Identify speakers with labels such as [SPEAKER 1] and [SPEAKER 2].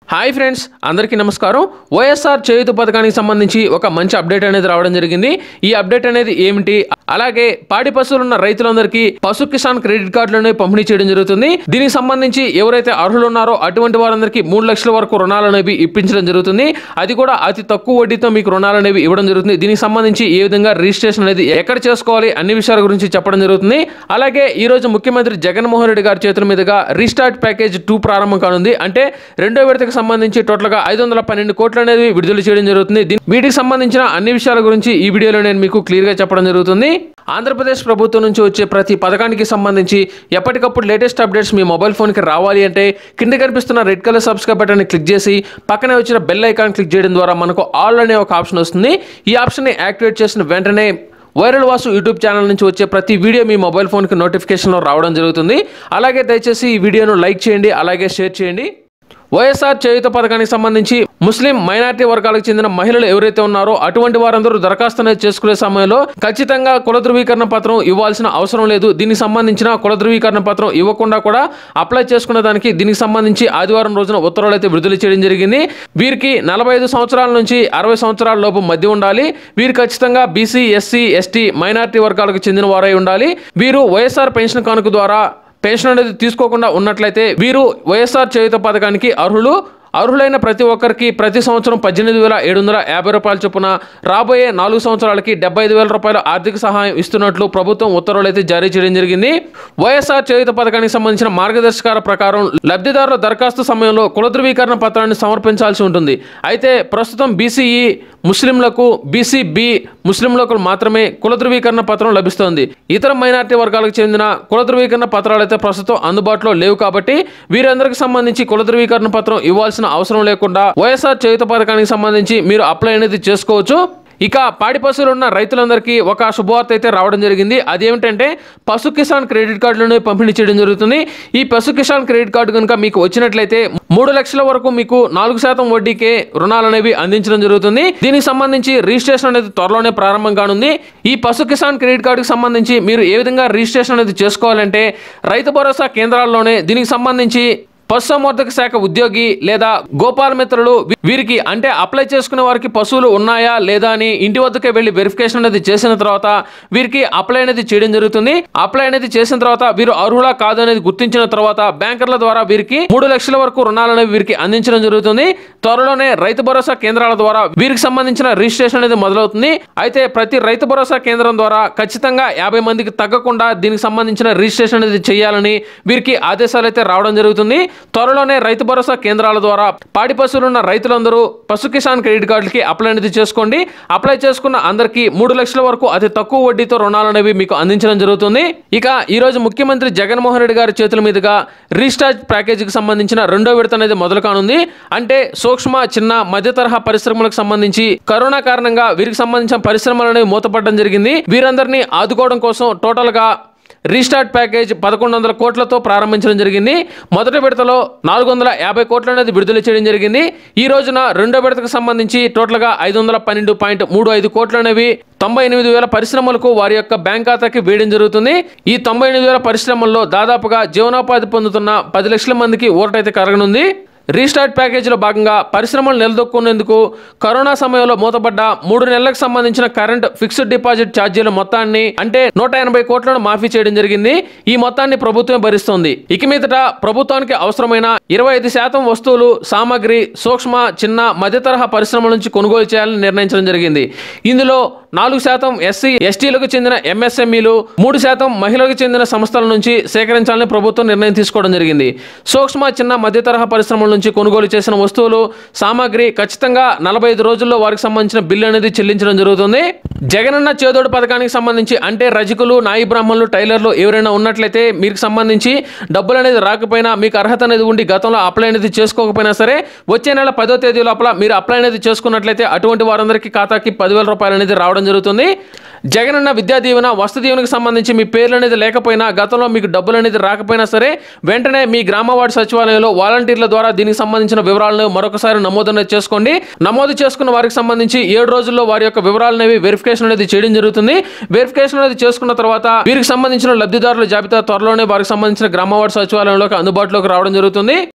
[SPEAKER 1] hi friends అందరికీ నమస్కారం వైఎస్ఆర్ చేయుత పథకానికి సంబంధించి ఒక మంచి అప్డేట్ అనేది రావడం జరిగింది ఈ అప్డేట్ అనేది ఏమిటి అలాగే పాడి పశువులు ఉన్న రైతులందరికీ పశు కిసాన్ క్రెడిట్ కార్డులను పంపిణీ చేయడం జరుగుతుంది దీనికి సంబంధించి ఎవరైతే అర్హులు ఉన్నారో అటువంటి వారందరికీ మూడు లక్షల వరకు రుణాలు అనేవి ఇప్పించడం జరుగుతుంది అది కూడా అతి తక్కువ వడ్డీతో మీకు రుణాలు అనేవి ఇవ్వడం జరుగుతుంది దీనికి సంబంధించి ఏ విధంగా రిజిస్ట్రేషన్ అనేది ఎక్కడ చేసుకోవాలి అన్ని విషయాల గురించి చెప్పడం జరుగుతుంది అలాగే ఈ రోజు ముఖ్యమంత్రి జగన్మోహన్ రెడ్డి గారి చేతుల మీదుగా రీస్టార్ట్ ప్యాకేజ్ టూ ప్రారంభం కానుంది అంటే రెండో విడతకు సంబంధించి టోటల్ గా ఐదు వందల పన్నెండు కోట్లు అనేది విడుదల చేయడం జరుగుతుంది దీని- వీటికి సంబంధించిన అన్ని విషయాల గురించి ఈ వీడియోలో నేను మీకు క్లియర్ గా చెప్పడం జరుగుతుంది ఆంధ్రప్రదేశ్ ప్రభుత్వం నుంచి వచ్చే ప్రతి పథకానికి సంబంధించి ఎప్పటికప్పుడు లేటెస్ట్ అప్డేట్స్ మీ మొబైల్ ఫోన్కి రావాలి అంటే కింద కనిపిస్తున్న red colour subscribe button click చేసి పక్కనే వచ్చిన బెల్ ఐకాన్ క్లిక్ చేయడం ద్వారా మనకు ఆల్ అనే ఒక ఆప్షన్ వస్తుంది ఈ ఆప్షన్ని యాక్టివేట్ చేసిన వెంటనే వైరల్ వాసు యూట్యూబ్ ఛానల్ నుంచి వచ్చే ప్రతి వీడియో మీ మొబైల్ ఫోన్కి నోటిఫికేషన్లో రావడం జరుగుతుంది అలాగే దయచేసి ఈ వీడియోను లైక్ చేయండి అలాగే షేర్ చేయండి వైఎస్ఆర్ చేయుత పథకానికి సంబంధించి ముస్లిం మైనారిటీ వర్గాలకు చెందిన మహిళలు ఎవరైతే ఉన్నారో అటువంటి వారందరూ దరఖాస్తు అనేది చేసుకునే సమయంలో ఖచ్చితంగా కుల ధృవీకరణ పత్రం ఇవ్వాల్సిన అవసరం లేదు దీనికి సంబంధించిన కుల ధృవీకరణ పత్రం ఇవ్వకుండా కూడా అప్లై చేసుకునే దానికి దీనికి సంబంధించి ఆదివారం రోజున ఉత్తర్వులు అయితే విడుదల చేయడం జరిగింది వీరికి నలభై ఐదు సంవత్సరాల నుంచి అరవై సంవత్సరాల లోపు మధ్య ఉండాలి వీరు ఖచ్చితంగా బీసీ ఎస్సీ ఎస్టీ మైనారిటీ వర్గాలకు చెందిన వారై ఉండాలి వీరు వైఎస్ఆర్ పెన్షన్ కానుక ద్వారా పెన్షన్ అనేది తీసుకోకుండా ఉన్నట్లయితే వీరు వైఎస్ఆర్ చేయుత పథకానికి అర్హులు అర్హులైన ప్రతి ఒక్కరికి ప్రతి సంవత్సరం పద్దెనిమిది వేల ఏడు వందల యాభై రూపాయల చొప్పున రాబోయే నాలుగు సంవత్సరాలకి డెబ్బై ఐదు వేల రూపాయల ఆర్థిక సహాయం ఇస్తున్నట్లు ప్రభుత్వం ఉత్తర్వులు అయితే జారీ చేయడం జరిగింది వైఎస్ఆర్ చేయుత పథకానికి సంబంధించిన మార్గదర్శకాల ప్రకారం లబ్ధిదారుల దరఖాస్తు సమయంలో కుల ధృవీకరణ పత్రాన్ని సమర్పించాల్సి ఉంటుంది అయితే ప్రస్తుతం బీసీఈ ముస్లింలకు బీసీబీ ముస్లింలకు మాత్రమే కుల ధృవీకరణ పత్రం లభిస్తోంది ఇతర మైనారిటీ వర్గాలకు చెందిన కుల ధృవీకరణ పత్రాలు అయితే ప్రస్తుతం అందుబాటులో లేవు కాబట్టి వీరందరికి సంబంధించి కుల ధృవీకరణ పత్రం ఇవ్వాల్సిన అవసరం లేకుండా వైఎస్ఆర్ చేయుత పథకానికి సంబంధించి మీరు అప్లై అనేది చేసుకోవచ్చు ఇక పాడి పశువులు ఉన్న రైతులందరికీ ఒక శుభవార్త అయితే రావడం జరిగింది అదేమిటంటే పశు కిసాన్ క్రెడిట్ కార్డులను పంపిణీ చేయడం జరుగుతుంది ఈ పశు కిసాన్ క్రెడిట్ కార్డు కనుక మీకు వచ్చినట్లయితే మూడు లక్షల వరకు మీకు నాలుగు శాతం వడ్డీకే రుణాలు అనేవి అందించడం జరుగుతుంది దీనికి సంబంధించి రిజిస్ట్రేషన్ అనేది త్వరలోనే ప్రారంభం కానుంది ఈ పశు కిసాన్ క్రెడిట్ కార్డుకి సంబంధించి మీరు ఏ విధంగా రిజిస్ట్రేషన్ అనేది చేసుకోవాలంటే రైతు భరోసా కేంద్రాల్లోనే దీనికి సంబంధించి పశుసంవర్ధక శాఖ ఉద్యోగి లేదా గోపాల మిత్రులు వీ- వీరికి అంటే అప్లై చేసుకునే వారికి పశువులు ఉన్నాయా లేదా అని ఇంటి వద్దకే వెళ్ళి వెరిఫికేషన్ అనేది చేసిన తర్వాత వీరికి అప్లై అనేది చేయడం జరుగుతుంది అప్లై అనేది చేసిన తర్వాత వీరు అర్హులా కాదు అనేది గుర్తించిన తర్వాత బ్యాంకర్ల ద్వారా వీరికి మూడు లక్షల వరకు రుణాలు అనేవి వీరికి అందించడం జరుగుతుంది త్వరలోనే రైతు భరోసా కేంద్రాల ద్వారా వీరికి సంబంధించిన రిజిస్ట్రేషన్ అనేది మొదలవుతుంది అయితే ప్రతి రైతు భరోసా కేంద్రం ద్వారా ఖచ్చితంగా యాభై మందికి తగ్గకుండా దీనికి సంబంధించిన రిజిస్ట్రేషన్ అనేది చేయాలని వీరికి ఆదేశాలు అయితే రావడం జరుగుతుంది త్వరలోనే రైతు భరోసా కేంద్రాల ద్వారా పాడి పశువులు ఉన్న రైతులందరూ పశు కిసాన్ క్రెడిట్ కార్డులకి అప్లై అనేది చేసుకోండి అప్లై చేసుకున్న అందరికీ మూడు లక్షల వరకు అతి తక్కువ వడ్డీతో రుణాలు అనేవి మీకు అందించడం జరుగుతుంది ఇక ఈ రోజు ముఖ్యమంత్రి జగన్మోహన్ రెడ్డి గారి చేతుల మీదుగా రీస్టార్ట్ ప్యాకేజీకి సంబంధించిన రెండో విడత అనేది మొదలు కానుంది అంటే సూక్ష్మ చిన్న మధ్య తరహా పరిశ్రమలకు సంబంధించి కరోనా కారణంగా వీరికి సంబంధించిన పరిశ్రమలు అనేవి మూతపడడం జరిగింది వీరందరినీ ఆదుకోవడం కోసం టోటల్ గా రీస్టార్ట్ ప్యాకేజ్ పదకొండు వందల కోట్లతో ప్రారంభించడం జరిగింది మొదటి విడతలో నాలుగు వందల యాభై కోట్ల అనేది విడుదల చేయడం జరిగింది ఈ రోజున రెండో విడతకు సంబంధించి టోటల్గా ఐదు వందల పన్నెండు పాయింట్ మూడు ఐదు కోట్లు అనేవి తొంభై ఎనిమిది వేల పరిశ్రమలకు వారి యొక్క బ్యాంక్ ఖాతాకి వేయడం జరుగుతుంది ఈ తొంభై ఎనిమిది వేల పరిశ్రమల్లో దాదాపుగా జీవనోపాధి పొందుతున్న పది లక్షల మందికి ఓటైతే కరగనుంది రీస్టార్ట్ ప్యాకేజీలో భాగంగా పరిశ్రమలు నిలదొక్కునేందుకు కరోనా సమయంలో మూతపడ్డ మూడు నెలలకు సంబంధించిన కరెంట్ ఫిక్స్డ్ డిపాజిట్ ఛార్జీల మొత్తాన్ని అంటే నూట ఎనభై కోట్లను మాఫీ చేయడం జరిగింది ఈ మొత్తాన్ని ప్రభుత్వం భరిస్తోంది ఇక మీదట ప్రభుత్వానికి అవసరమైన ఇరవై ఐదు శాతం వస్తువులు సామాగ్రి సూక్ష్మ చిన్న మధ్య తరహా పరిశ్రమల నుంచి కొనుగోలు చేయాలని నిర్ణయించడం జరిగింది ఇందులో నాలుగు శాతం ఎస్సీ ఎస్టీలకు చెందిన ఎంఎస్ఎంఈలు మూడు శాతం మహిళలకు చెందిన సంస్థల నుంచి సేకరించాలని ప్రభుత్వం నిర్ణయం తీసుకోవడం జరిగింది సూక్ష్మ చిన్న మధ్య తరహా పరిశ్రమల నుంచి కొనుగోలు చేసిన వస్తువులు సామాగ్రి ఖచ్చితంగా నలభై ఐదు రోజుల్లో వారికి సంబంధించిన బిల్లు అనేది చెల్లించడం జరుగుతుంది జగనన్న చేదోడు పథకానికి సంబంధించి అంటే రజకులు నాయి బ్రాహ్మణులు టైలర్లు ఎవరైనా ఉన్నట్లయితే మీకు సంబంధించి డబ్బులు అనేది రాకపోయినా మీకు అర్హత అనేది ఉండి గతంలో అప్లై అనేది చేసుకోకపోయినా సరే వచ్చే నెల పదో తేదీ లోపల మీరు అప్లై అనేది చేసుకున్నట్లయితే అటువంటి వారందరికీ ఖాతాకి పదివేల రూపాయలు అనేది రావడం జరుగుతుంది జగనన్న విద్యా దీవెన వస్తు దీవెనకు సంబంధించి మీ పేర్లు అనేది లేకపోయినా గతంలో మీకు డబ్బులు అనేది రాకపోయినా సరే వెంటనే మీ గ్రామ వార్డు సచివాలయంలో వాలంటీర్ల ద్వారా దీనికి సంబంధించిన వివరాలను మరొకసారి నమోదు అనేది చేసుకోండి నమోదు చేసుకున్న వారికి సంబంధించి ఏడు రోజుల్లో వారి యొక్క వివరాలు అనేవి వెరిఫికేషన్ అనేది చేయడం జరుగుతుంది వెరిఫికేషన్ అనేది చేసుకున్న తర్వాత వీరికి సంబంధించిన లబ్ధిదారుల జాబితా త్వరలోనే వారికి సంబంధించిన గ్రామ వార్డు సచివాలయంలోకి అందుబాటులోకి రావడం జరుగుతుంది